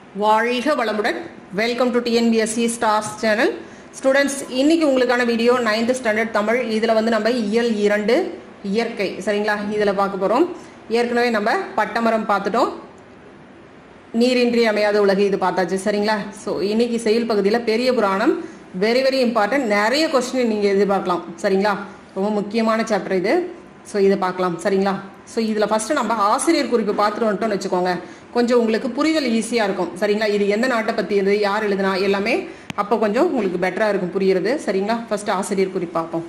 வாழ்க வளமுடன் welcome to TNPSC stars channel students இன்னைக்கு உங்களுக்கான வீடியோ நைன்த் ஸ்டாண்டர்ட் தமிழ் இதில் வந்து நம்ம இயல் இரண்டு இயற்கை சரிங்களா இதில் பார்க்க போகிறோம் ஏற்கனவே நம்ம பட்டமரம் பார்த்துட்டோம் நீரின்றி அமையாத உலகு இது பார்த்தாச்சு சரிங்களா ஸோ இன்னைக்கு செயல் பகுதியில் Periya Puranam very very important நிறைய கொஸ்டின் நீங்கள் எதிர்பார்க்கலாம் சரிங்களா ரொம்ப முக்கியமான சாப்டர் இது ஸோ இதை பார்க்கலாம் சரிங்களா ஸோ இதில் ஃபஸ்ட்டு நம்ம ஆசிரியர் குறிப்பு பார்த்துட்டு வந்துட்டோம்னு வச்சுக்கோங்க கொஞ்சம் உங்களுக்கு புரிதல் ஈஸியாக இருக்கும் சரிங்களா இது எந்த நாட்டை பற்றி இது யார் எழுதுனா எல்லாமே அப்போ கொஞ்சம் உங்களுக்கு பெட்டராக இருக்கும் புரியுறது சரிங்களா ஃபஸ்ட்டு ஆசிரியர் குறிப்பு பார்ப்போம்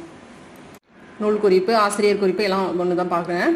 நூல் குறிப்பு ஆசிரியர் குறிப்பு எல்லாம் ஒன்று தான் பார்க்குறேன்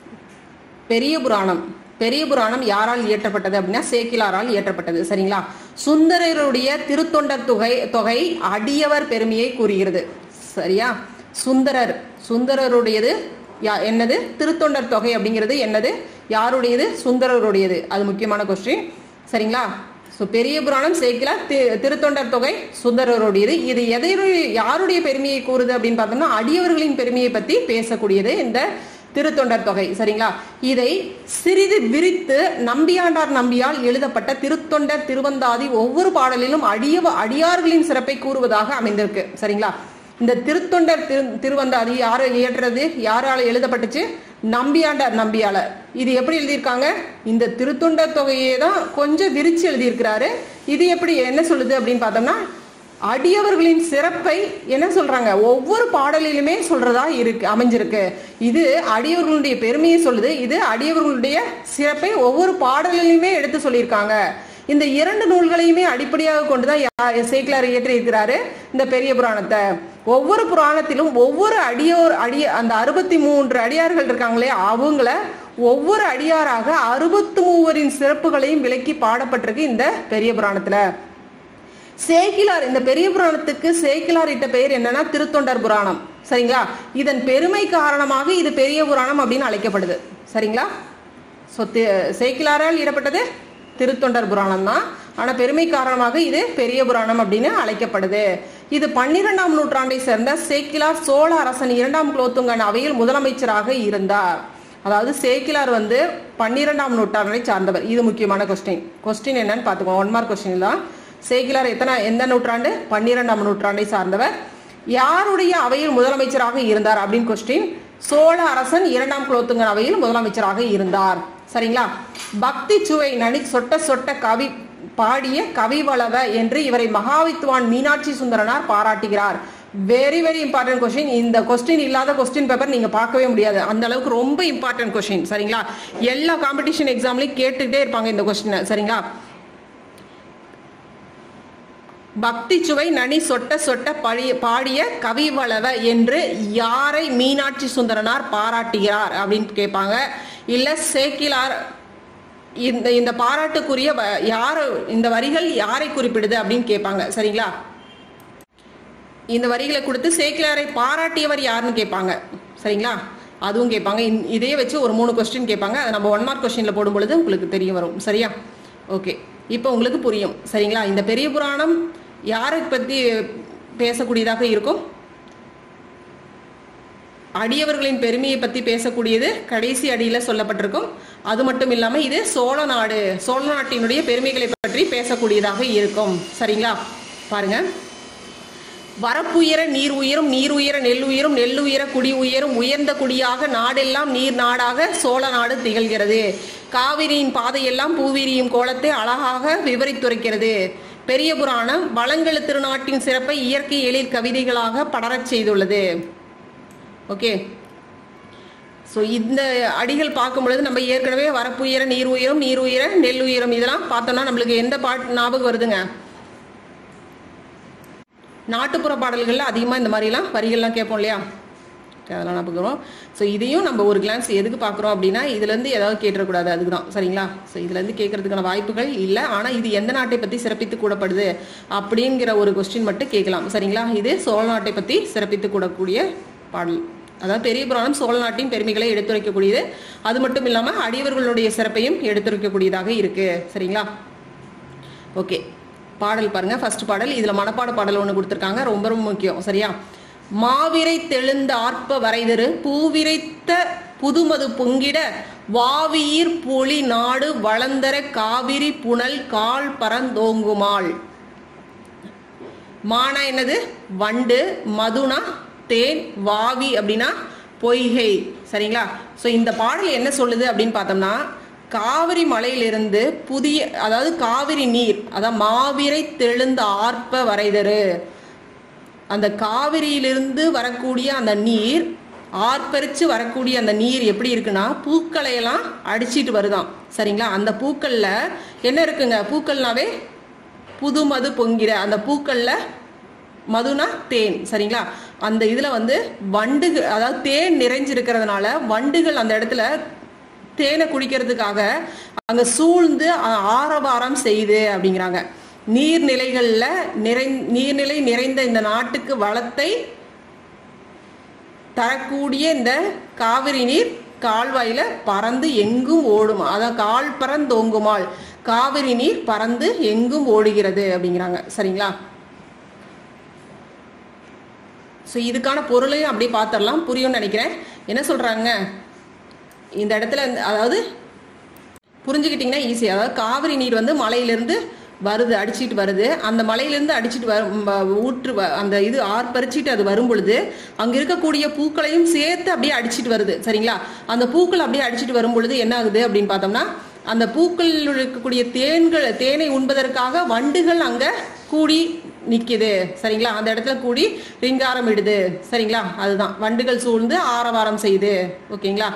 பெரிய புராணம் பெரிய புராணம் யாரால் இயற்றப்பட்டது அப்படின்னா சேக்கிலாரால் இயற்றப்பட்டது சரிங்களா சுந்தரருடைய திருத்தொண்டர் தொகை தொகை அடியவர் பெருமையை கூறுகிறது சரியா சுந்தரர் சுந்தரருடையது யா- என்னது திருத்தொண்டர் தொகை அப்படிங்கிறது என்னது யாருடையது சுந்தரருடையது அது முக்கியமான கொஸ்டின் சரிங்களா ஸோ பெரிய புராணம் சேக்கிலார் தி- திருத்தொண்டர் தொகை சுந்தரருடையது இது எதையுடைய யாருடைய பெருமையை கூறுது அப்படின்னு பார்த்தோம்னா அடியவர்களின் பெருமையை பற்றி பேசக்கூடியது இந்த திருத்தொண்டர் தொகை சரிங்களா இதை சிறிது விரித்து நம்பியாண்டார் நம்பியால் எழுதப்பட்ட திருத்தொண்டர் திருவந்தாதி ஒவ்வொரு பாடலிலும் அடிய அடியார்களின் சிறப்பை கூறுவதாக அமைந்திருக்கு சரிங்களா இந்த திருத்தொண்டர் திரு திருவந்தாதி யாரு இயற்றுறது யாரால எழுதப்பட்டுச்சு நம்பியாண்டார் நம்பியால இது எப்படி எழுதியிருக்காங்க இந்த திருத்தொண்டர் தொகையை தான் கொஞ்சம் விரிச்சு எழுதியிருக்கிறாரு இது எப்படி என்ன சொல்லுது அப்படின்னு பார்த்தோம்னா அடியவர்களின் சிறப்பை என்ன சொல்றாங்க ஒவ்வொரு பாடலிலுமே சொல்றதா இருக்கு அமைஞ்சிருக்கு இது அடியவர்களுடைய பெருமையை சொல்லுது இது அடியவர்களுடைய சிறப்பை ஒவ்வொரு பாடலிலுமே எடுத்து சொல்லியிருக்காங்க இந்த இரண்டு நூல்களையுமே அடிப்படையாக கொண்டுதான் யா- சேக்கிலார் இயற்றி இருக்கிறாரு இந்த பெரிய புராணத்தை ஒவ்வொரு புராணத்திலும் ஒவ்வொரு அடியோர் அடிய அந்த அறுபத்தி மூன்று அடியார்கள் இருக்காங்களே அவங்கள ஒவ்வொரு அடியாராக அறுபத்து மூவரின் சிறப்புகளையும் விளக்கி பாடப்பட்டிருக்கு இந்த பெரிய புராணத்துல சேக்கிலார் இந்த பெரிய புராணத்துக்கு சேக்கிலார் இட்ட பெயர் என்னன்னா திருத்தொண்டர் புராணம் சரிங்களா இதன் பெருமை காரணமாக இது பெரிய புராணம் அப்படின்னு அழைக்கப்படுது சரிங்களா ஸோ சேக்கிலாரால் இடப்பட்டது திருத்தொண்டர் புராணம் தான் ஆனா பெருமை காரணமாக இது பெரிய புராணம் அப்படின்னு அழைக்கப்படுது இது பன்னிரெண்டாம் நூற்றாண்டை சேர்ந்த சேக்கிலார் சோழ அரசன் இரண்டாம் குலோத்துங்கன் அவையில் முதலமைச்சராக இருந்தார் அதாவது சேக்கிலார் வந்து பன்னிரெண்டாம் நூற்றாண்டை சார்ந்தவர் இது முக்கியமான கொஸ்டின் கொஸ்டின் என்னன்னு பார்த்துக்கோங்க ஒன் மார்க் கொஸ்டின் தான் சேக்கிலார் எத்தனை எந்த நூற்றாண்டு பன்னிரெண்டாம் நூற்றாண்டை சார்ந்தவர் யாருடைய அவையில் முதலமைச்சராக இருந்தார் அப்படின்னு கொஸ்டின் சோழ அரசன் இரண்டாம் குலோத்துங்கன் அவையில் முதலமைச்சராக இருந்தார் சரிங்களா பக்தி சுவை நனி சொட்ட சொட்ட கவி பாடிய கவிவளவ என்று இவரை மகாவித்வான் மீனாட்சி சுந்தரனார் பாராட்டுகிறார் வெரி வெரி இம்பார்ட்டன்ட் கொஸ்டின் இந்த கொஸ்டின் இல்லாத கொஸ்டின் பேப்பர் நீங்க பார்க்கவே முடியாது அந்த அளவுக்கு ரொம்ப இம்பார்ட்டன்ட் கொஸ்டின் சரிங்களா எல்லா காம்படிஷன் எக்ஸாம்லயும் கேட்டுட்டே இருப்பாங்க இந்த கொஸ்டினை சரிங்களா பக்தி சுவை நனி சொட்ட சொட்ட பழிய பாடிய கவிவளவ என்று யாரை மீனாட்சி சுந்தரனார் பாராட்டுகிறார் அப்படின்னு கேட்பாங்க இல்ல சேக்கிலார் இந்த இந்த பாராட்டுக்குரிய வ- யார் இந்த வரிகள் யாரை குறிப்பிடுது அப்படின்னு கேட்பாங்க சரிங்களா இந்த வரிகளை கொடுத்து சேக்கிலாரை பாராட்டியவர் யாருன்னு கேட்பாங்க சரிங்களா அதுவும் கேட்பாங்க இந்த- இதையே வச்சு ஒரு மூணு கொஸ்டின் கேட்பாங்க அதை நம்ம ஒன் மார்க் கொஸ்டின்ல போடும் பொழுது உங்களுக்கு தெரிய வரும் சரியா ஓகே இப்போ உங்களுக்கு புரியும் சரிங்களா இந்த பெரிய புராணம் யாரை பத்தி பேசக்கூடியதாக இருக்கும் அடியவர்களின் பெருமையை பத்தி பேசக்கூடியது கடைசி அடியில சொல்லப்பட்டிருக்கும் அது மட்டும் இல்லாம இது சோழ நாடு சோழ நாட்டினுடைய பெருமைகளை பற்றி பேசக்கூடியதாக இருக்கும் சரிங்களா பாருங்க வரப்புயர நீர் உயரும் நீர் உயர நெல் உயரும் நெல் உயர குடி உயரும் உயர்ந்த குடியாக நாடெல்லாம் நீர் நாடாக சோழ நாடு திகழ்கிறது காவிரியின் பாதையெல்லாம் பூவிரியும் கோலத்தை அழகாக விவரித்துரைக்கிறது பெரிய புராணம் வளங்கெழு திருநாட்டின் சிறப்பை இயற்கை எழில் கவிதைகளாக படரச் செய்துள்ளது ஓகே ஸோ இந்த அடிகள் பார்க்கும் பொழுது நம்ம ஏற்கனவே வரப்பு உயர நீர் உயரும் நீர் உயர நெல் உயரும் இதெல்லாம் பார்த்தோம்னா நம்மளுக்கு எந்த பாட்டு ஞாபகம் வருதுங்க நாட்டுப்புற பாடல்களில் அதிகமாக இந்த மாதிரிலாம் வரிகள்லாம் கேட்போம் இல்லையா Okay, அதெல்லாம் ஞாபகம் வரும் ஸோ இதையும் நம்ம ஒரு கிளான்ஸ் எதுக்கு பார்க்குறோம் அப்படின்னா இதுலேருந்து ஏதாவது கேட்டுறக்கூடாது அதுக்கு தான் சரிங்களா ஸோ இதுலேருந்து கேட்கறதுக்கான வாய்ப்புகள் இல்லை ஆனால் இது எந்த நாட்டை பற்றி சிறப்பித்து கூடப்படுது அப்படிங்கிற ஒரு கொஸ்டின் மட்டும் கேட்கலாம் சரிங்களா இது சோழ நாட்டை பற்றி சிறப்பித்து கூடக்கூடிய பாடல் அதாவது பெரிய புராணம் சோழ நாட்டின் பெருமைகளை எடுத்துரைக்கக்கூடியது அது மட்டும் இல்லாமல் அடியவர்களுடைய சிறப்பையும் எடுத்துரைக்கக்கூடியதாக இருக்கு சரிங்களா ஓகே பாடல் பாருங்க ஃபர்ஸ்ட் பாடல் இதுல மனப்பாட பாடல் ஒன்று கொடுத்துருக்காங்க ரொம்ப ரொம்ப முக்கியம் சரியா மாவிரை தெழுந்த ஆர்ப்ப வரைதரு பூவிரைத்த புதுமது பொங்கிட வாவியிர் பொலி நாடு வளந்தர காவிரி புனல் கால் பரந்தோங்குமாள் மானா என்னது வண்டு மதுனா தேன் வாவி அப்படின்னா பொய்கை சரிங்களா ஸோ இந்த பாடல் என்ன சொல்லுது அப்படின்னு பார்த்தோம்னா காவிரி மலையிலிருந்து புதிய அதாவது காவிரி நீர் அதான் மாவிரை தெழுந்த ஆர்ப்ப வரைதரு அந்த காவிரியிலிருந்து வரக்கூடிய அந்த நீர் ஆர்ப்பரிச்சு வரக்கூடிய அந்த நீர் எப்படி இருக்குன்னா பூக்களை எல்லாம் அடிச்சிட்டு வருதாம் சரிங்களா அந்த பூக்கள்ல என்ன இருக்குங்க பூக்கள்னாவே புது மது பொங்கிற அந்த பூக்கள்ல மதுனா தேன் சரிங்களா அந்த இதுல வந்து வண்டுகள் அதாவது தேன் நிறைஞ்சிருக்கிறதுனால வண்டுகள் அந்த இடத்துல தேனை குடிக்கிறதுக்காக அங்க சூழ்ந்து ஆ- ஆரவாரம் செய்யுது அப்படிங்கிறாங்க நீர்நிலைகள்ல நிறை நீர்நிலை நிறைந்த இந்த நாட்டுக்கு வளத்தை தரக்கூடிய இந்த காவிரி நீர் கால்வாயில பறந்து எங்கும் ஓடும் அதான் கால் பறந்தோங்குமாள் காவிரி நீர் பறந்து எங்கும் ஓடுகிறது அப்படிங்கிறாங்க சரிங்களா ஸோ இதுக்கான பொருளையும் அப்படியே பார்த்துடலாம் புரியும்னு நினைக்கிறேன் என்ன சொல்றாங்க இந்த இடத்துல இந்த- அதாவது புரிஞ்சுக்கிட்டிங்கன்னா ஈஸி அதாவது காவிரி நீர் வந்து மலையிலிருந்து வருது அடிச்சிட்டு வருது அந்த மலையிலிருந்து அடிச்சிட்டு வரும் வ- ஊற்று வ- அந்த இது ஆர்ப்பரிச்சிட்டு அது வரும் பொழுது அங்க இருக்கக்கூடிய பூக்களையும் சேர்த்து அப்படியே அடிச்சிட்டு வருது சரிங்களா அந்த பூக்கள் அப்படியே அடிச்சிட்டு வரும் பொழுது என்ன ஆகுது அப்படின்னு பார்த்தோம்னா அந்த பூக்கள் இருக்கக்கூடிய தேன்கள் தேனை உண்பதற்காக வண்டுகள் அங்க கூடி நிக்குது சரிங்களா அந்த இடத்துல கூடி ரிங்காரம் இடுது சரிங்களா அதுதான் வண்டுகள் சூழ்ந்து ஆரவாரம் செய்யுது ஓகேங்களா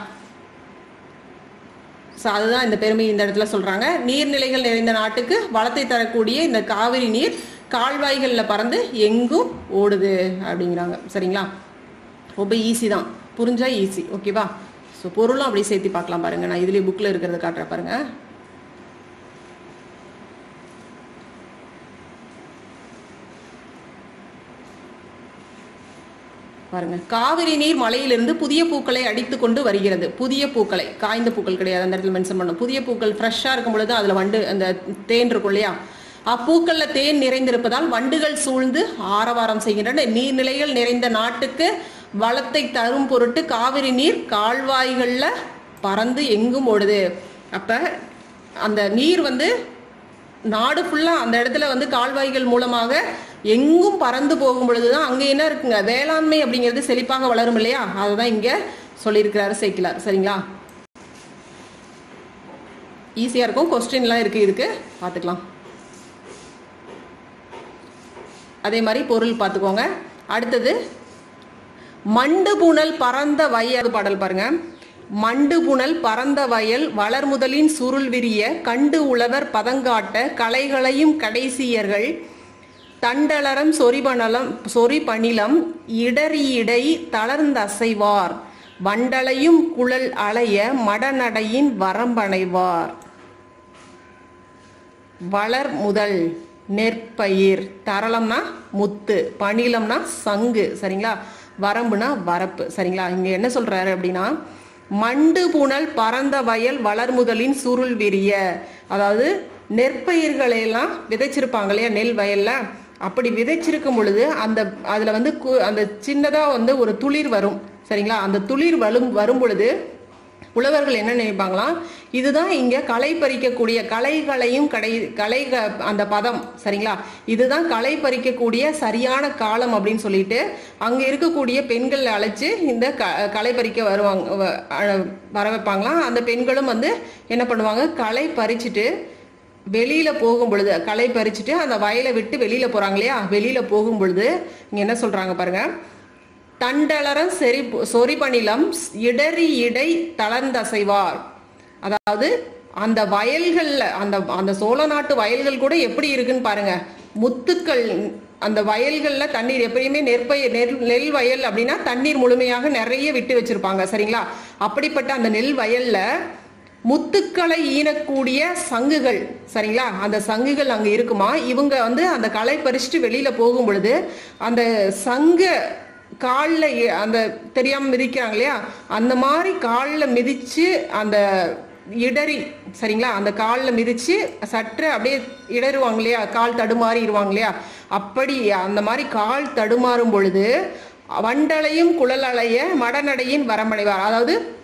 ஸோ அதுதான் இந்த பெருமை இந்த இடத்துல சொல்றாங்க நீர்நிலைகள் நிறைந்த நாட்டுக்கு வளத்தை தரக்கூடிய இந்த காவிரி நீர் கால்வாய்களில் பறந்து எங்கும் ஓடுது அப்படிங்கிறாங்க சரிங்களா ரொம்ப ஈஸி தான் புரிஞ்சா ஈஸி ஓகேவா ஸோ பொருளும் அப்படி சேர்த்து பார்க்கலாம் பாருங்க நான் இதுலேயே புக்கில் இருக்கிறத காட்டுறேன் பாருங்க பாருங்க காவிரி நீர் மலையிலிருந்து புதிய பூக்களை அடித்து கொண்டு வருகிறது புதிய பூக்களை காய்ந்த பூக்கள் கிடையாது அந்த இடத்துல மென்ஷன் பண்ணும் புதிய பூக்கள் ஃப்ரெஷ்ஷாக இருக்கும் பொழுது அதில் வண்டு அந்த தேன் இருக்கும் இல்லையா அப்பூக்கள்ல தேன் நிறைந்திருப்பதால் வண்டுகள் சூழ்ந்து ஆரவாரம் செய்கின்றன நீர்நிலைகள் நிறைந்த நாட்டுக்கு வளத்தை தரும் பொருட்டு காவிரி நீர் கால்வாய்கள்ல பறந்து எங்கும் ஓடுது அப்ப அந்த நீர் வந்து நாடு ஃபுல்லா அந்த இடத்துல வந்து கால்வாய்கள் மூலமாக எங்கும் பறந்து போகும் பொழுதுதான் அங்க என்ன இருக்குங்க வேளாண்மை அப்படிங்கிறது செழிப்பாக வளரும் இல்லையா அதுதான் இங்க சொல்லியிருக்கிறாரு சேக்கிலார் சரிங்களா ஈஸியா இருக்கும் கொஸ்டின்லாம் இருக்கு இதுக்கு பார்த்துக்கலாம் அதே மாதிரி பொருள் பார்த்துக்கோங்க அடுத்தது மண்டு புனல் பறந்த வயல் பாடல் பாருங்க மண்டு புனல் பறந்த வயல் வளர்முதலின் சுருள் விரிய கண்டு உழவர் பதங்காட்ட களைகளையும் கடைசியர்கள் தண்டலரம் சொரிபணலம் சொரிபணிலம் இடறியடை தளர்ந்தசைவார் வண்டலையும் குழல் அலைய மடநடையின் வரம்பணைவார் வளர் முதல் நெற்பயிர் தரளம்னா முத்து பணிலம்னா சங்கு சரிங்களா வரம்புனா வரப்பு சரிங்களா இங்க என்ன சொல்றாரு அப்படின்னா மண்டு புனல் பறந்த வயல் வளர்முதலின் சுருள் விரிய அதாவது நெற்பயிர்களை எல்லாம் விதைச்சிருப்பாங்க இல்லையா நெல் வயல்ல அப்படி விதைச்சிருக்கும் பொழுது அந்த அதுல வந்து கு- அந்த சின்னதா வந்து ஒரு துளிர் வரும் சரிங்களா அந்த துளிர் வரும் வரும் பொழுது உழவர்கள் என்ன நினைப்பாங்களாம் இதுதான் இங்க களை பறிக்கக்கூடிய களைகளையும் கடை களை அந்த பதம் சரிங்களா இதுதான் களை பறிக்கக்கூடிய சரியான காலம் அப்படின்னு சொல்லிட்டு அங்க இருக்கக்கூடிய பெண்கள் அழைச்சு இந்த க- களை பறிக்க வருவாங்க வ- அழ- வர வைப்பாங்களாம் அந்த பெண்களும் வந்து என்ன பண்ணுவாங்க களை பறிச்சுட்டு வெளியில போகும் பொழுது களை பறிச்சுட்டு அந்த வயலை விட்டு வெளியில போறாங்க இல்லையா வெளியில போகும் பொழுது இங்க என்ன சொல்றாங்க பாருங்க தண்டலர செறி சொரிபணிலம் இடறி இடை தளர்ந்தசைவார் அதாவது அந்த வயல்கள்ல அந்த அந்த சோழ நாட்டு வயல்கள் கூட எப்படி இருக்குன்னு பாருங்க முத்துக்கள் அந்த வயல்கள்ல தண்ணீர் எப்பயுமே நெற்பயிர் நெல் நெல் வயல் அப்படின்னா தண்ணீர் முழுமையாக நிறைய விட்டு வச்சிருப்பாங்க சரிங்களா அப்படிப்பட்ட அந்த நெல் வயல்ல முத்துக்களை ஈனக்கூடிய சங்குகள் சரிங்களா அந்த சங்குகள் அங்க இருக்குமா இவங்க வந்து அந்த களை பறிச்சுட்டு வெளியில போகும் பொழுது அந்த சங்க காலில் அந்த தெரியாம மிதிக்கிறாங்க இல்லையா அந்த மாதிரி காலில் மிதிச்சு அந்த இடறி சரிங்களா அந்த காலில் மிதிச்சு சற்று அப்படியே இடறுவாங்க இல்லையா கால் தடுமாறிடுவாங்க இல்லையா அப்படி அந்த மாதிரி கால் தடுமாறும் பொழுது வண்டலையும் குழல் அலைய மடநடையின் வரமடைவார் அதாவது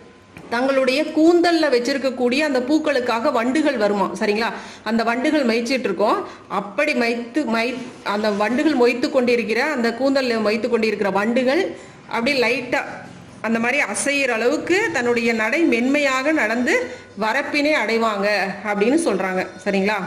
தங்களுடைய கூந்தல்ல வச்சிருக்கக்கூடிய அந்த பூக்களுக்காக வண்டுகள் வருமா சரிங்களா அந்த வண்டுகள் மொய்ச்சிட்டு இருக்கோம் அப்படி மைத்து மை அந்த வண்டுகள் மொய்த்து கொண்டிருக்கிற அந்த கூந்தல்ல மொய்த்து கொண்டிருக்கிற வண்டுகள் அப்படியே லைட்டா அந்த மாதிரி அசைகிற அளவுக்கு தன்னுடைய நடை மென்மையாக நடந்து வரப்பினை அடைவாங்க அப்படின்னு சொல்றாங்க சரிங்களா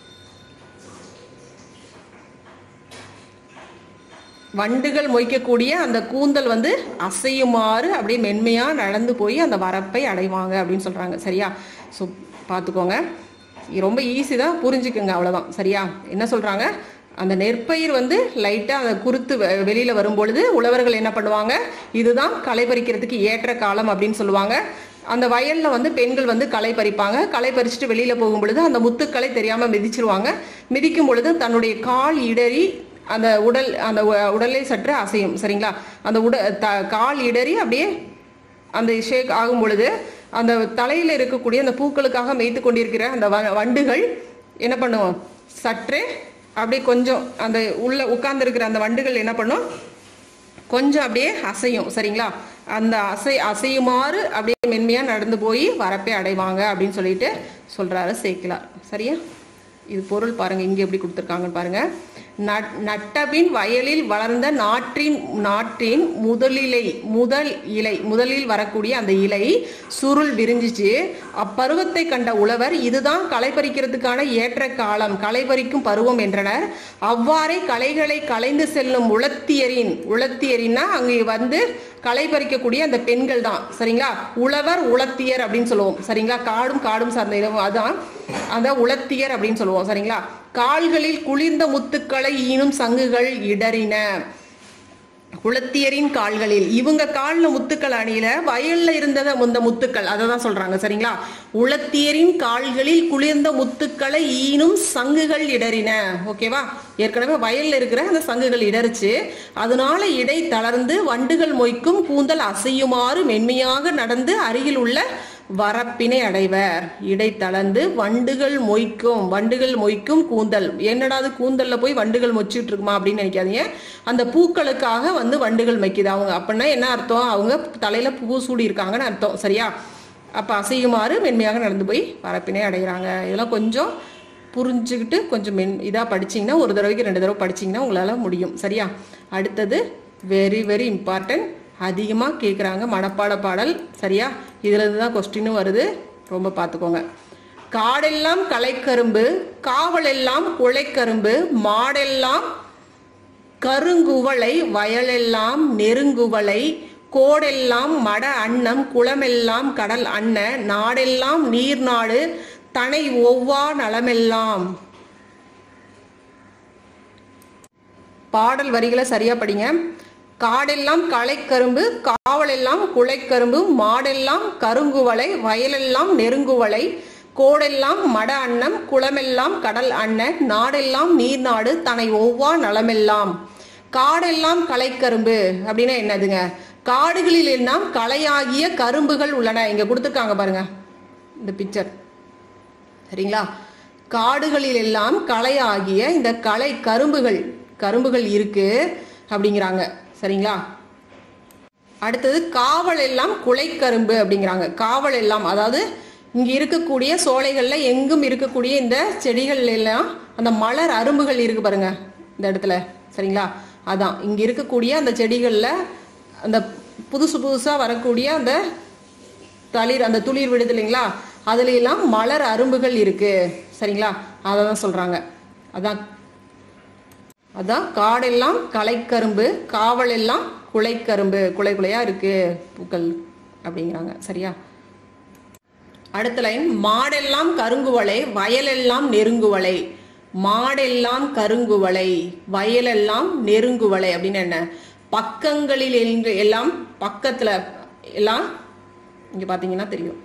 வண்டுகள் மொய்க்கக்கூடிய அந்த கூந்தல் வந்து அசையுமாறு அப்படியே மென்மையா நடந்து போய் அந்த வரப்பை அடைவாங்க அப்படின்னு சொல்றாங்க சரியா ஸோ பார்த்துக்கோங்க இது ரொம்ப ஈஸி தான் புரிஞ்சுக்குங்க அவ்வளவுதான் சரியா என்ன சொல்றாங்க அந்த நெற்பயிர் வந்து லைட்டா அந்த குருத்து வெ- வெளியில வரும்பொழுது உழவர்கள் என்ன பண்ணுவாங்க இதுதான் களை பறிக்கிறதுக்கு ஏற்ற காலம் அப்படின்னு சொல்லுவாங்க அந்த வயல்ல வந்து பெண்கள் வந்து களை பறிப்பாங்க களை பறிச்சுட்டு வெளியில போகும் பொழுது அந்த முத்துக்களை தெரியாம மிதிச்சிருவாங்க மிதிக்கும் பொழுது தன்னுடைய கால் இடறி அந்த உடல் அந்த உ- உடலை சற்று அசையும் சரிங்களா அந்த உட த கால் இடறி அப்படியே அந்த ஷேக் ஆகும் பொழுது அந்த தலையில இருக்கக்கூடிய அந்த பூக்களுக்காக மேய்த்து கொண்டிருக்கிற அந்த வ- வண்டுகள் என்ன பண்ணுவோம் சற்றே அப்படியே கொஞ்சம் அந்த உள்ள உட்கார்ந்துருக்கிற அந்த வண்டுகள் என்ன பண்ணும் கொஞ்சம் அப்படியே அசையும் சரிங்களா அந்த அசை அசையுமாறு அப்படியே மென்மையா நடந்து போய் வரப்பை அடைவாங்க அப்படின்னு சொல்லிட்டு சொல்றாரு சேக்கிலார் சரியா இது பொருள் பாருங்க இங்க எப்படி கொடுத்துருக்காங்கன்னு பாருங்க நட்- நட்டபின் வயலில் வளர்ந்த நாற்றின் நாற்றின் முதலிலை முதல் இலை முதலில் வரக்கூடிய அந்த இலை சுருள் விரிஞ்சிச்சு அப்பருவத்தை கண்ட உழவர் இதுதான் களை பறிக்கிறதுக்கான ஏற்ற காலம் களை பறிக்கும் பருவம் என்றனர் அவ்வாறே களைகளை களைந்து செல்லும் உளத்தியரின் உளத்தியரின்னா அங்கே வந்து களை பறிக்கக்கூடிய அந்த பெண்கள் தான் சரிங்களா உழவர் உளத்தியர் அப்படின்னு சொல்லுவோம் சரிங்களா காடும் காடும் சார்ந்த இடம் அதான் அந்த உளத்தியர் அப்படின்னு சொல்லுவோம் சரிங்களா கால்களில் குளிர்ந்த முத்துக்களை ஈனும் சங்குகள் இடறின குளத்தியரின் கால்களில் இவங்க கால்ல முத்துக்கள் அணியில வயல்ல இருந்தத இந்த முத்துக்கள் அதை தான் சொல்றாங்க சரிங்களா உளத்தியரின் கால்களில் குளிர்ந்த முத்துக்களை ஈனும் சங்குகள் இடறின ஓகேவா ஏற்கனவே வயல்ல இருக்கிற அந்த சங்குகள் இடறிச்சு அதனால இடை தளர்ந்து வண்டுகள் மொய்க்கும் கூந்தல் அசையுமாறு மென்மையாக நடந்து அருகில் உள்ள வரப்பினை அடைவர் இடை தளர்ந்து வண்டுகள் மொய்க்கும் வண்டுகள் மொய்க்கும் கூந்தல் என்னடா அது கூந்தல்ல போய் வண்டுகள் மொச்சிட்டு இருக்குமா அப்படின்னு நினைக்காதீங்க அந்த பூக்களுக்காக வந்து வண்டுகள் மைக்குது அவங்க அப்படின்னா என்ன அர்த்தம் அவங்க தலையில பூ சூடி இருக்காங்கன்னு அர்த்தம் சரியா அப்ப அசையுமாறு மென்மையாக நடந்து போய் வரப்பினை அடைகிறாங்க இதெல்லாம் கொஞ்சம் புரிஞ்சுக்கிட்டு கொஞ்சம் மென் இதாக படிச்சீங்கன்னா ஒரு தடவைக்கு ரெண்டு தடவை படிச்சீங்கன்னா உங்களால முடியும் சரியா அடுத்தது வெரி வெரி இம்பார்ட்டன்ட் அதிகமாக கேட்குறாங்க மனப்பாட பாடல் சரியா இதுல இருந்து தான் கொஸ்டினும் வருது ரொம்ப பார்த்துக்கோங்க காடெல்லாம் களைக்கரும்பு காவலெல்லாம் குழைக்கரும்பு மாடெல்லாம் கருங்குவளை வயலெல்லாம் நெருங்குவளை கோடெல்லாம் மட அன்னம் குளமெல்லாம் கடல் அன்ன நாடெல்லாம் நீர்நாடு தனை ஒவ்வா நலமெல்லாம் பாடல் வரிகளை சரியா படிங்க காடெல்லாம் களைக்கரும்பு காவலெல்லாம் குளைக்கரும்பு மாடெல்லாம் கருங்குவளை வயலெல்லாம் நெருங்குவளை கோடெல்லாம் மட அன்னம் குளமெல்லாம் கடல் அன்ன நாடெல்லாம் நீர்நாடு தனை ஒவ்வா நலமெல்லாம் காடெல்லாம் களைக்கரும்பு அப்படின்னா என்னதுங்க காடுகளில் எல்லாம் களையாகிய கரும்புகள் உள்ளன இங்க கொடுத்துருக்காங்க பாருங்க இந்த பிக்சர் சரிங்களா காடுகளில் எல்லாம் களையாகிய இந்த களை கரும்புகள் கரும்புகள் இருக்கு அப்படிங்கிறாங்க சரிங்களா அடுத்தது காவல் எல்லாம் குலைக்கரும்பு அப்படிங்கிறாங்க காவல் எல்லாம் அதாவது இங்க இருக்கக்கூடிய சோலைகள்ல எங்கும் இருக்கக்கூடிய இந்த செடிகள் எல்லாம் அந்த மலர் அரும்புகள் இருக்கு பாருங்க இந்த இடத்துல சரிங்களா அதான் இங்க இருக்கக்கூடிய அந்த செடிகள்ல அந்த புதுசு புதுசா வரக்கூடிய அந்த தளிர் அந்த துளிர் விடுது இல்லைங்களா அதுல எல்லாம் மலர் அரும்புகள் இருக்கு சரிங்களா அதை தான் சொல்றாங்க அதான் அதான் காடெல்லாம் களைக்கரும்பு காவல் எல்லாம் குலைக்கரும்பு குலை குலையா இருக்கு பூக்கள் அப்படிங்கிறாங்க சரியா அடுத்த லைன் மாடெல்லாம் கருங்குவளை வயலெல்லாம் நெருங்குவளை மாடெல்லாம் கருங்குவளை வயலெல்லாம் நெருங்குவளை அப்படின்னு என்ன பக்கங்களில் எங்க- எல்லாம் பக்கத்துல எல்லாம் இங்க பாத்தீங்கன்னா தெரியும்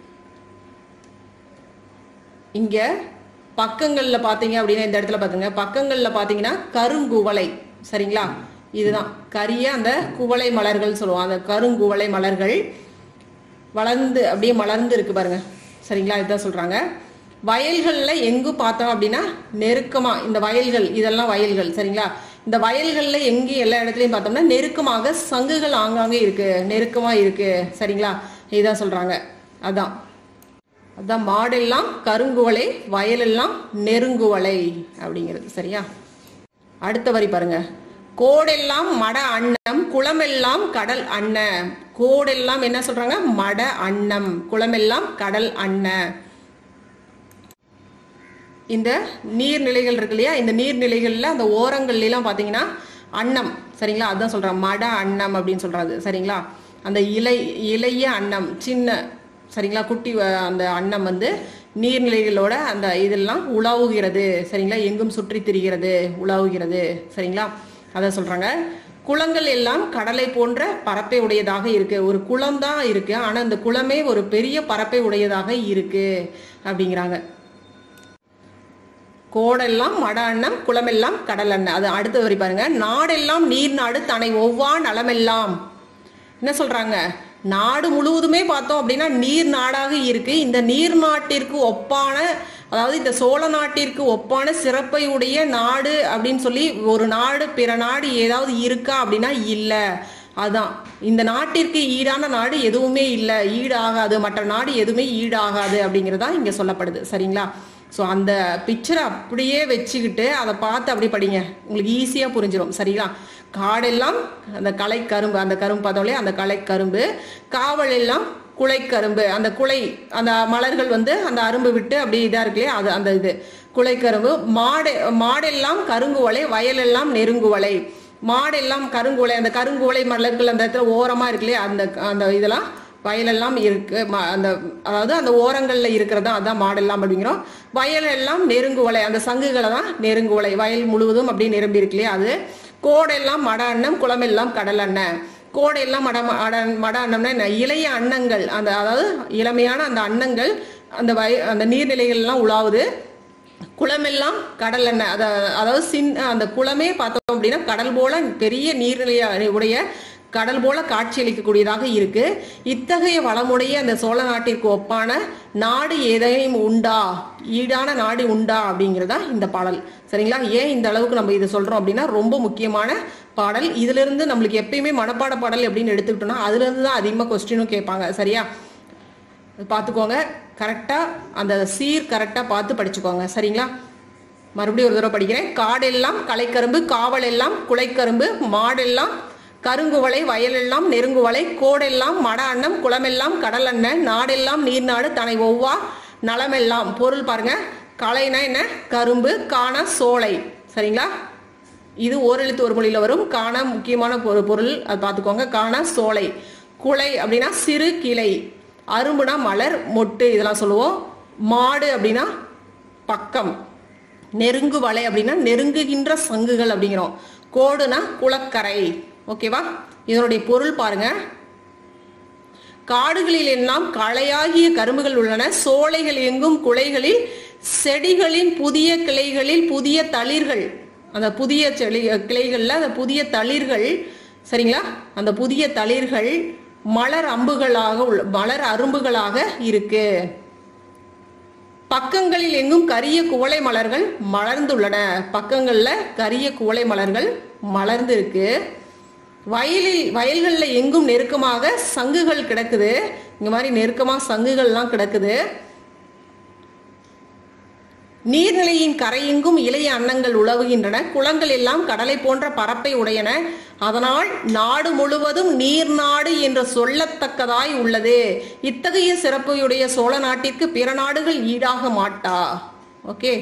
இங்க பக்கங்கள்ல பாத்தீங்க அப்படின்னா இந்த இடத்துல பாத்துங்க பக்கங்கள்ல பாத்தீங்கன்னா கருங்குவளை சரிங்களா இதுதான் கரிய அந்த குவளை மலர்கள் சொல்லுவோம் அந்த கருங்குவளை மலர்கள் வளர்ந்து அப்படியே மலர்ந்து இருக்கு பாருங்க சரிங்களா இதுதான் சொல்றாங்க வயல்கள்ல எங்கு பார்த்தோம் அப்படின்னா நெருக்கமா இந்த வயல்கள் இதெல்லாம் வயல்கள் சரிங்களா இந்த வயல்கள்ல எங்கே எல்லா இடத்துலயும் பார்த்தோம்னா நெருக்கமாக சங்குகள் ஆங்காங்கே இருக்கு நெருக்கமா இருக்கு சரிங்களா இதுதான் சொல்றாங்க அதான் அதான் மாடெல்லாம் கருங்குவளை வயலெல்லாம் நெருங்குவளை அப்படிங்கிறது சரியா அடுத்த வரி பாருங்க கோடெல்லாம் மட அன்னம் குளமெல்லாம் கடல் அன்ன கோடெல்லாம் என்ன சொல்றாங்க மட அன்னம் குளமெல்லாம் கடல் அன்ன இந்த நீர்நிலைகள் இருக்கு இல்லையா இந்த நீர்நிலைகள்ல அந்த ஓரங்கள்ல எல்லாம் பாத்தீங்கன்னா அன்னம் சரிங்களா அதான் சொல்றேன் மட அன்னம் அப்படின்னு சொல்றாரு சரிங்களா அந்த இலை இளைய அன்னம் சின்ன சரிங்களா குட்டி வ- அந்த அன்னம் வந்து நீர்நிலைகளோட அந்த இதெல்லாம் உலாவுகிறது சரிங்களா எங்கும் சுற்றி திரிகிறது உலாவுகிறது சரிங்களா அதை சொல்றாங்க குளங்கள் எல்லாம் கடலை போன்ற பரப்பை உடையதாக இருக்கு ஒரு குளம் தான் இருக்கு ஆனா இந்த குளமே ஒரு பெரிய பரப்பை உடையதாக இருக்கு அப்படிங்கிறாங்க கோடெல்லாம் மட அன்னம் குளமெல்லாம் கடல் அண்ணம் அது அடுத்த வரி பாருங்க நாடெல்லாம் நீர் நாடு தனை ஒவ்வா நலமெல்லாம் என்ன சொல்றாங்க நாடு முழுவதுமே பார்த்தோம் அப்படின்னா நீர் நாடாக இருக்கு இந்த நீர் நாட்டிற்கு ஒப்பான அதாவது இந்த சோழ நாட்டிற்கு ஒப்பான சிறப்பை உடைய நாடு அப்படின்னு சொல்லி ஒரு நாடு பிற நாடு ஏதாவது இருக்கா அப்படின்னா இல்ல அதான் இந்த நாட்டிற்கு ஈடான நாடு எதுவுமே இல்லை ஈடாகாது மற்ற நாடு எதுவுமே ஈடாகாது அப்படிங்கிறதா இங்க சொல்லப்படுது சரிங்களா ஸோ அந்த பிக்சரை அப்படியே வச்சுக்கிட்டு அதை பார்த்து அப்படி படிங்க உங்களுக்கு ஈஸியாக புரிஞ்சிடும் சரிங்களா காடெல்லாம் அந்த களை கரும்பு அந்த கரும்பு பார்த்தோம்லே அந்த களை கரும்பு காவல் எல்லாம் குலை கரும்பு அந்த குலை அந்த மலர்கள் வந்து அந்த அரும்பு விட்டு அப்படி இதாக இருக்கு இல்லையா அது அந்த இது குலை கரும்பு மாடு மாடெல்லாம் கருங்குவலை வயலெல்லாம் நெருங்குவலை மாடெல்லாம் கருங்குவலை அந்த கருங்குவலை மலர்கள் அந்த இடத்துல ஓரமா இருக்கு இல்லையா அந்த அந்த இதெல்லாம் வயலெல்லாம் இருக்கு ம- அந்த அதாவது அந்த ஓரங்கள்ல இருக்கிறதா அதான் மாடெல்லாம் அப்படிங்கிறோம் வயலெல்லாம் நெருங்குவலை அந்த சங்குகளை தான் நெருங்குவலை வயல் முழுவதும் அப்படியே நிரம்பி இருக்கு இல்லையா அது கோடெல்லாம் மட அன்னம் குளமெல்லாம் கடல் அண்ணன் கோடெல்லாம் மட மட மட அன்னம்னா என்ன இளைய அன்னங்கள் அந்த அதாவது இளமையான அந்த அன்னங்கள் அந்த வய அந்த நீர்நிலைகள்லாம் உலாவுது குளமெல்லாம் கடல் என்ன அத அதாவது சின் அந்த குளமே பார்த்தோம் அப்படின்னா கடல் போல பெரிய நீர்நிலைய உடைய கடல் போல காட்சியளிக்கக்கூடியதாக இருக்கு இத்தகைய வளமுடைய அந்த சோழ நாட்டிற்கு ஒப்பான நாடு ஏதேனும் உண்டா ஈடான நாடு உண்டா அப்படிங்கிறதா இந்த பாடல் சரிங்களா ஏன் இந்த அளவுக்கு நம்ம இதை சொல்றோம் அப்படின்னா ரொம்ப முக்கியமான பாடல் இதுல இருந்து நம்மளுக்கு எப்பயுமே மனப்பாட பாடல் அப்படின்னு எடுத்துக்கிட்டோம்னா அதுல இருந்து தான் அதிகமா கொஸ்டினும் கேட்பாங்க சரியா பார்த்துக்கோங்க கரெக்டாக அந்த சீர் கரெக்டாக பார்த்து படிச்சுக்கோங்க சரிங்களா மறுபடியும் ஒரு தடவை படிக்கிறேன் காடெல்லாம் களைக்கரும்பு காவல் எல்லாம் குலைக்கரும்பு மாடெல்லாம் கருங்குவளை வயலெல்லாம் நெருங்குவளை கோடெல்லாம் மட அன்னம் குளமெல்லாம் கடல் அண்ணன் நாடெல்லாம் நீர்நாடு தனை ஒவ்வா நலமெல்லாம் பொருள் பாருங்க களைனா என்ன கரும்பு காண சோலை சரிங்களா இது ஓரெழுத்து ஒரு மொழியில வரும் காண முக்கியமான பொரு- பொருள் அது பார்த்துக்கோங்க காண சோலை குலை அப்படின்னா சிறு கிளை அரும்புனா மலர் மொட்டு இதெல்லாம் சொல்லுவோம் மாடு அப்படின்னா பக்கம் நெருங்கு வலை அப்படின்னா நெருங்குகின்ற சங்குகள் அப்படிங்கிறோம் கோடுனா குளக்கரை ஓகேவா இதனுடைய பொருள் பாருங்க காடுகளில் எல்லாம் களையாகிய கரும்புகள் உள்ளன சோலைகள் எங்கும் குலைகளில் செடிகளின் புதிய கிளைகளில் புதிய தளிர்கள் அந்த புதிய செடி கிளைகள்ல அந்த புதிய தளிர்கள் சரிங்களா அந்த புதிய தளிர்கள் மலர் அம்புகளாக உள்ள மலர் அரும்புகளாக இருக்கு பக்கங்களில் எங்கும் கரிய குவளை மலர்கள் மலர்ந்துள்ளன பக்கங்கள்ல கரிய குவளை மலர்கள் மலர்ந்து இருக்கு வயலில் வயல்கள்ல எங்கும் நெருக்கமாக சங்குகள் கிடக்குது இங்க மாதிரி நெருக்கமா சங்குகள்லாம் கிடக்குது நீர்நிலையின் கரையெங்கும் இளைய அன்னங்கள் உலவுகின்றன குளங்கள் எல்லாம் கடலை போன்ற பரப்பை உடையன அதனால் நாடு முழுவதும் நீர் நாடு என்று சொல்லத்தக்கதாய் உள்ளது இத்தகைய சிறப்பையுடைய சோழ நாட்டிற்கு பிற நாடுகள் ஈடாக மாட்டா ஓகே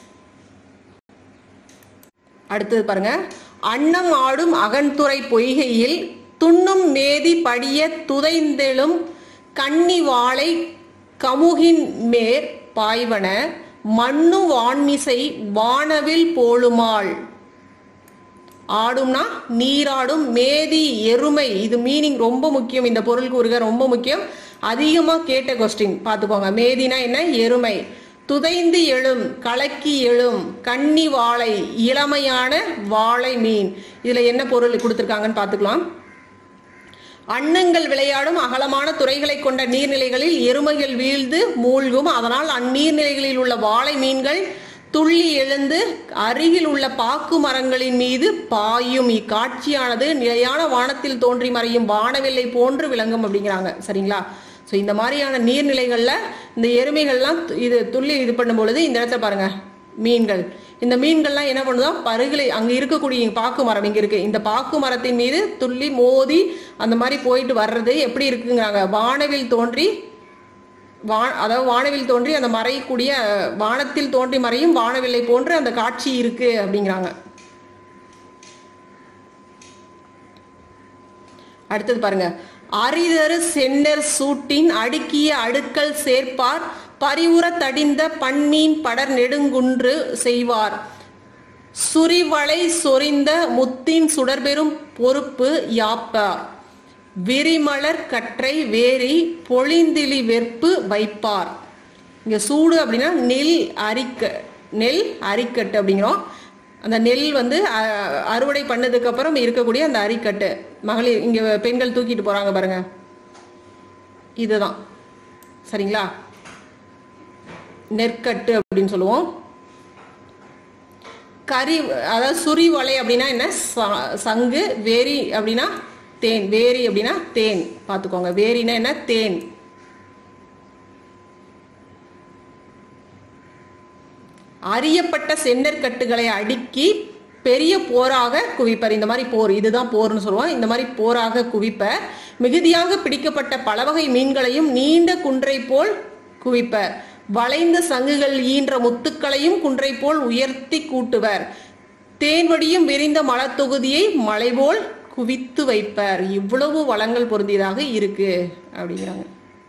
அடுத்தது பாருங்க அன்னம் ஆடும் அகன்துறை பொய்கையில் துண்ணும் மேதி படிய துதைந்தெழும் கன்னி வாழை கமுகின் மேற் பாய்வன மண்ணு வான்மிசை வானவில் போலுமாள் ஆடும்னா நீராடும் மேதி எருமை இது மீனிங் ரொம்ப முக்கியம் இந்த பொருள் கூறுக ரொம்ப முக்கியம் அதிகமா கேட்ட கொஸ்டின் பார்த்துக்கோங்க மேதினா என்ன எருமை துதைந்து எழும் கலக்கி எழும் கன்னி வாழை இளமையான வாழை மீன் இதுல என்ன பொருள் கொடுத்துருக்காங்கன்னு பார்த்துக்கலாம் அன்னங்கள் விளையாடும் அகலமான துறைகளை கொண்ட நீர்நிலைகளில் எருமைகள் வீழ்ந்து மூழ்கும் அதனால் அந்நீர்நிலைகளில் உள்ள வாழை மீன்கள் துள்ளி எழுந்து அருகில் உள்ள பாக்கு மரங்களின் மீது பாயும் இக்காட்சியானது நிலையான வானத்தில் தோன்றி மறையும் வானவில்லை போன்று விளங்கும் அப்படிங்கிறாங்க சரிங்களா ஸோ இந்த மாதிரியான நீர்நிலைகளில் இந்த எருமைகள்லாம் து- இது துள்ளி இது பண்ணும் பொழுது இந்த இடத்துல பாருங்க மீன்கள் இந்த மீன்கள்லாம் என்ன பண்ணுதோ பருகளை அங்கே இருக்கக்கூடிய இங்க பாக்கு மரம் இங்கே இருக்கு இந்த பாக்கு மரத்தின் மீது துள்ளி மோதி அந்த மாதிரி போயிட்டு வர்றது எப்படி இருக்குங்கிறாங்க வானவில் தோன்றி வா அதாவது வானவில் தோன்றி அந்த மறையக்கூடிய வானத்தில் தோன்றி மறையும் வானவில்லை போன்று அந்த காட்சி இருக்கு அப்படிங்கிறாங்க அடுத்தது பாருங்க அரிதரு சென்னர் சூட்டின் அடுக்கிய அடுக்கல் சேர்ப்பார் பரிவுற தடிந்த பன்மீன் படர் நெடுங்குன்று செய்வார் சுரிவளை சொரிந்த முத்தின் சுடர்பெரும் பொறுப்பு யாப்பார் விரிமலர் கற்றை வேரி பொழிந்திலி வெற்பு வைப்பார் இங்க சூடு அப்படின்னா நெல் அரிக்க நெல் அரிக்கட்டு அப்படிங்கிறோம் அந்த நெல் வந்து அ- அறுவடை பண்ணதுக்கு அப்புறம் இருக்கக்கூடிய அந்த அரிக்கட்டு மகளிர் இங்க பெண்கள் தூக்கிட்டு போறாங்க பாருங்க இதுதான் சரிங்களா நெற்கட்டு அப்படின்னு சொல்லுவோம் கறி அதாவது சுரி வலை அப்படின்னா என்ன ச- சங்கு வேரி அப்படின்னா தேன் வேரி அப்படின்னா தேன் பார்த்துக்கோங்க வேரினா என்ன தேன் அறியப்பட்ட சென்னற்கட்டுகளை அடுக்கி பெரிய போராக குவிப்பர் இந்த மாதிரி போர் இதுதான் போர்னு சொல்லுவோம் இந்த மாதிரி போராக குவிப்பர் மிகுதியாக பிடிக்கப்பட்ட பலவகை மீன்களையும் நீண்ட குன்றை போல் குவிப்பர் வளைந்த சங்குகள் ஈன்ற முத்துக்களையும் குன்றை போல் உயர்த்தி கூட்டுவர் தேன்வடியும் விரிந்த மலத்தொகுதியை மலை போல் குவித்து வைப்பர் இவ்வளவு வளங்கள் பொருந்தியதாக இருக்கு அப்படிங்கிறாங்க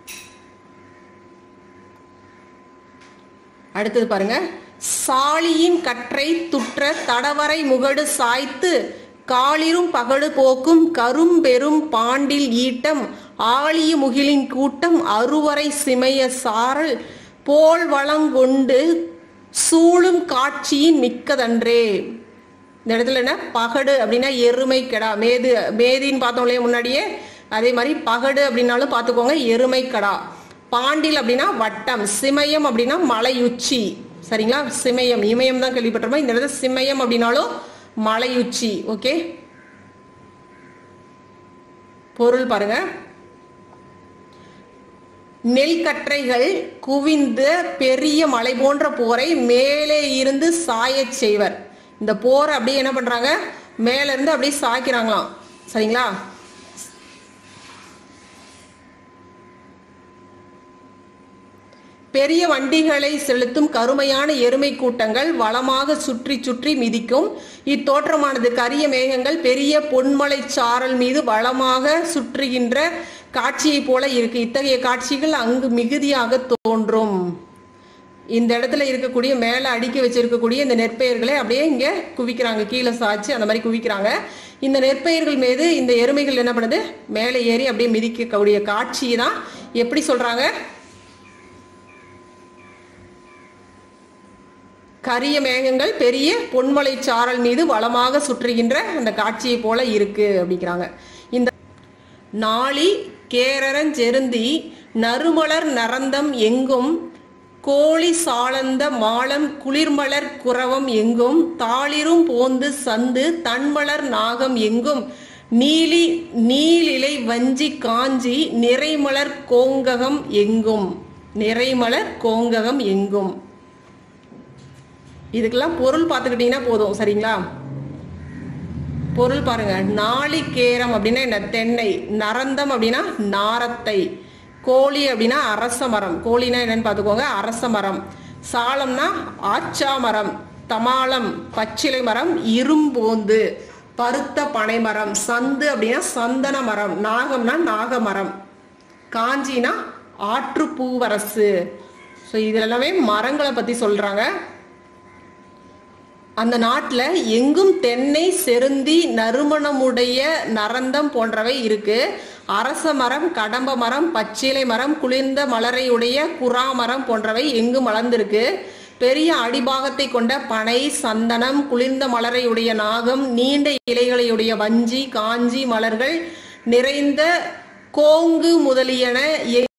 அடுத்தது பாருங்க சாலியின் கற்றை துற்ற தடவரை முகடு சாய்த்து காளிரும் பகடு போக்கும் கரும்பெரும் பாண்டில் ஈட்டம் ஆழிய முகிலின் கூட்டம் அருவரை சிமைய சாரல் போல் வளங்கொண்டு சூழும் காட்சியின் மிக்கதன்றே இந்த இடத்துல என்ன பகடு அப்படின்னா எருமை கடா மேது மேதின்னு பார்த்தோம் இல்லையா முன்னாடியே அதே மாதிரி பகடு அப்படின்னாலும் பார்த்துக்கோங்க எருமை கடா பாண்டில் அப்படின்னா வட்டம் சிமயம் அப்படின்னா மலையுச்சி சரிங்களா சிமயம் இமயம் தான் கேள்விப்பட்டிருப்போம் இந்த இடத்துல சிமயம் அப்படின்னாலும் மலையுச்சி ஓகே பொருள் பாருங்க நெல் கற்றைகள் குவிந்த பெரிய மலை போன்ற போரை மேலே இருந்து சாயச் செய்வர் இந்த போரை அப்படியே என்ன பண்றாங்க மேல இருந்து அப்படியே சாய்க்கிறாங்களாம் சரிங்களா பெரிய வண்டிகளை செலுத்தும் கருமையான எருமை கூட்டங்கள் வளமாக சுற்றி சுற்றி மிதிக்கும் இத்தோற்றமானது கரிய மேகங்கள் பெரிய பொன்மலை சாரல் மீது வளமாக சுற்றுகின்ற காட்சியைப் போல இருக்கு இத்தகைய காட்சிகள் அங்கு மிகுதியாக தோன்றும் இந்த இடத்துல இருக்கக்கூடிய மேலே அடுக்கி வச்சிருக்கக்கூடிய இந்த நெற்பயிர்களை அப்படியே இங்க குவிக்கிறாங்க கீழே சாய்ச்சி அந்த மாதிரி குவிக்கிறாங்க இந்த நெற்பயிர்கள் மீது இந்த எருமைகள் என்ன பண்ணுது மேலே ஏறி அப்படியே மிதிக்கக்கூடிய காட்சி தான் எப்படி சொல்றாங்க கரிய மேகங்கள் பெரிய பொன்மலை சாரல் மீது வளமாக சுற்றுகின்ற அந்த காட்சியை போல இருக்கு அப்படிங்கிறாங்க இந்த நாளி கேரரஞ்செருந்தி நறுமலர் நரந்தம் எங்கும் கோழி சாளந்த மாலம் குளிர்மலர் குரவம் எங்கும் தாளிரும் போந்து சந்து தன்மலர் நாகம் எங்கும் நீலி நீலிலை வஞ்சி காஞ்சி நிறைமலர் கோங்ககம் எங்கும் நிறைமலர் கோங்ககம் எங்கும் இதுக்கெல்லாம் பொருள் பார்த்துக்கிட்டீங்கன்னா போதும் சரிங்களா பொருள் பாருங்க நாளிகேரம் அப்படின்னா என்ன தென்னை நரந்தம் அப்படின்னா நாரத்தை கோழி அப்படின்னா அரச மரம் கோழினா என்னன்னு பார்த்துக்கோங்க அரச மரம் சாலம்னா ஆச்சா மரம் தமாலம் பச்சிலை மரம் இரும்போந்து பருத்த பனை மரம் சந்து அப்படின்னா சந்தன மரம் நாகம்னா நாக மரம் காஞ்சினா ஆற்று பூவரசு ஸோ இதுல எல்லாமே மரங்களை பத்தி சொல்றாங்க அந்த நாட்டில் எங்கும் தென்னை செருந்தி நறுமணமுடைய நரந்தம் போன்றவை இருக்கு அரச மரம் கடம்ப மரம் பச்சிலை மரம் குளிர்ந்த மலரையுடைய குறா மரம் போன்றவை எங்கும் வளர்ந்திருக்கு பெரிய அடிபாகத்தை கொண்ட பனை சந்தனம் குளிர்ந்த மலரையுடைய நாகம் நீண்ட இலைகளையுடைய வஞ்சி காஞ்சி மலர்கள் நிறைந்த கோங்கு முதலியன